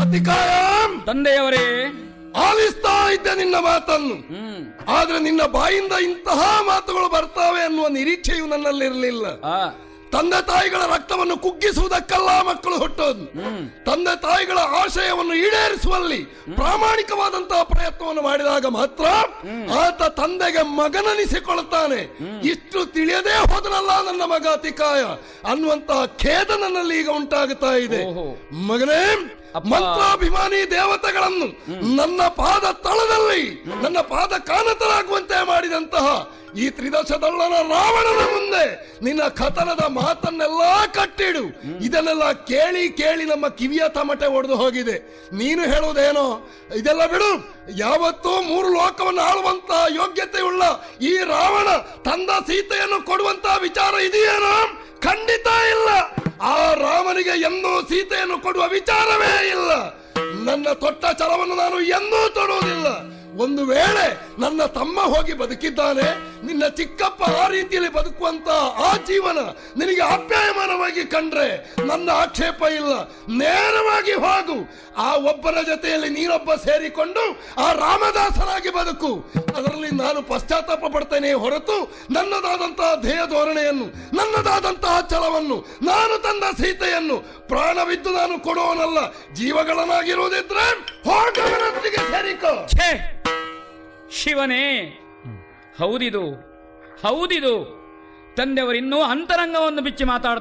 ಅತಿಕಾಯ ತಂದೆಯವರೇ ಆಲಿಸ್ತಾ ಇದ್ದೆ ನಿನ್ನ ಮಾತನ್ನು ಹ್ಮ್ ಆದ್ರೆ ನಿನ್ನ ಬಾಯಿಂದ ಇಂತಹ ಮಾತುಗಳು ಬರ್ತಾವೆ ಅನ್ನುವ ನಿರೀಕ್ಷೆಯು ನನ್ನಲ್ಲಿರಲಿಲ್ಲ ಆ ತಂದೆ ತಾಯಿಗಳ ರಕ್ತವನ್ನು ಕುಗ್ಗಿಸುವುದಕ್ಕಲ್ಲ ಮಕ್ಕಳು ಹುಟ್ಟೋದು ಹ್ಮ್ ತಂದೆ ತಾಯಿಗಳ ಆಶಯವನ್ನು ಈಡೇರಿಸುವಲ್ಲಿ ಪ್ರಾಮಾಣಿಕವಾದಂತಹ ಪ್ರಯತ್ನವನ್ನು ಮಾಡಿದಾಗ ಮಾತ್ರ ಆತ ತಂದೆಗೆ ಮಗನನಿಸಿಕೊಳ್ಳುತ್ತಾನೆ ಇಷ್ಟು ತಿಳಿಯದೇ ಹೋದನಲ್ಲ ನನ್ನ ಮಗ ಅತಿಕಾಯ ಅನ್ನುವಂತಹ ಖೇದ ನನ್ನಲ್ಲಿ ಈಗ ಉಂಟಾಗುತ್ತಾ ಇದೆ ಓಹೋ. ಮಗನೇ ಅಪ್ಪ. ಮಂತ್ರಾಭಿಮಾನಿ ದೇವತೆಗಳನ್ನು ನನ್ನ ಪಾದ ತಳದಲ್ಲಿ ನನ್ನ ಪಾದ ಕಾನತರಾಗುವಂತೆ ಮಾಡಿದಂತಹ ಈ ತ್ರಿದಶದಳ್ಳನ ರಾವಣನ ಮುಂದೆ ನಿನ್ನ ಕಥನದ ಮಾತನ್ನೆಲ್ಲ ಕಟ್ಟಿಡು ಇದನ್ನೆಲ್ಲ ಕೇಳಿ ಕೇಳಿ ನಮ್ಮ ಕಿವಿಯ ತಮಟೆ ಒಡೆದು ಹೋಗಿದೆ ನೀನು ಹೇಳುವುದೇನೋ ಇದೆಲ್ಲ ಬಿಡು ಯಾವತ್ತೂ ಮೂರು ಲೋಕವನ್ನು ಆಳುವಂತ ಯೋಗ್ಯತೆಯುಳ್ಳ ಈ ರಾವಣ ತಂದ ಸೀತೆಯನ್ನು ಕೊಡುವಂತ ವಿಚಾರ ಇದೆಯೇನೋ ಖಂಡಿತ ಇಲ್ಲ ಆ ರಾಮನಿಗೆ ಎಂದೂ ಸೀತೆಯನ್ನು ಕೊಡುವ ವಿಚಾರವೇ ಇಲ್ಲ ನನ್ನ ತೊಟ್ಟ ಛಲವನ್ನು ನಾನು ಎಂದೂ ತೊಡುವುದಿಲ್ಲ ಒಂದು ವೇಳೆ ನನ್ನ ತಮ್ಮ ಹೋಗಿ ಬದುಕಿದ್ದಾನೆ ನಿನ್ನ ಚಿಕ್ಕಪ್ಪ ಆ ರೀತಿಯಲ್ಲಿ ಬದುಕುವಂತ ಆ ಜೀವನ ನಿನಗೆ ಆಪ್ಯಾಯಮಾನವಾಗಿ ಕಂಡ್ರೆ ನನ್ನ ಆಕ್ಷೇಪ ಇಲ್ಲ ನೇರವಾಗಿ ಹೋಗು ಆ ಒಬ್ಬನ ಜೊತೆಯಲ್ಲಿ ನೀನೊಬ್ಬ ಸೇರಿಕೊಂಡು ಆ ರಾಮದಾಸರಾಗಿ ಬದುಕು ಅದರಲ್ಲಿ ನಾನು ಪಶ್ಚಾತ್ತಾಪ ಪಡ್ತೇನೆ ಹೊರತು ನನ್ನದಾದಂತಹ ಧ್ಯೇಯ ಧೋರಣೆಯನ್ನು ನನ್ನದಾದಂತಹ ಛಲವನ್ನು ನಾನು ತಂದ ಸೀತೆಯನ್ನು ಪ್ರಾಣವಿದ್ದು ನಾನು ಕೊಡುವನಲ್ಲ ಜೀವಗಳನ್ನಾಗಿರುವುದಿದ್ರೆ ಹೋಗವನೊಟ್ಟಿಗೆ ಸೇರಿಕೋ ಛೇ ಶಿವನೇ ಹೌದಿದು ಹೌದಿದು ತಂದೆಯವರು ಇನ್ನೂ ಅಂತರಂಗವನ್ನು ಬಿಚ್ಚಿ ಮಾತಾಡ್ತಾರೆ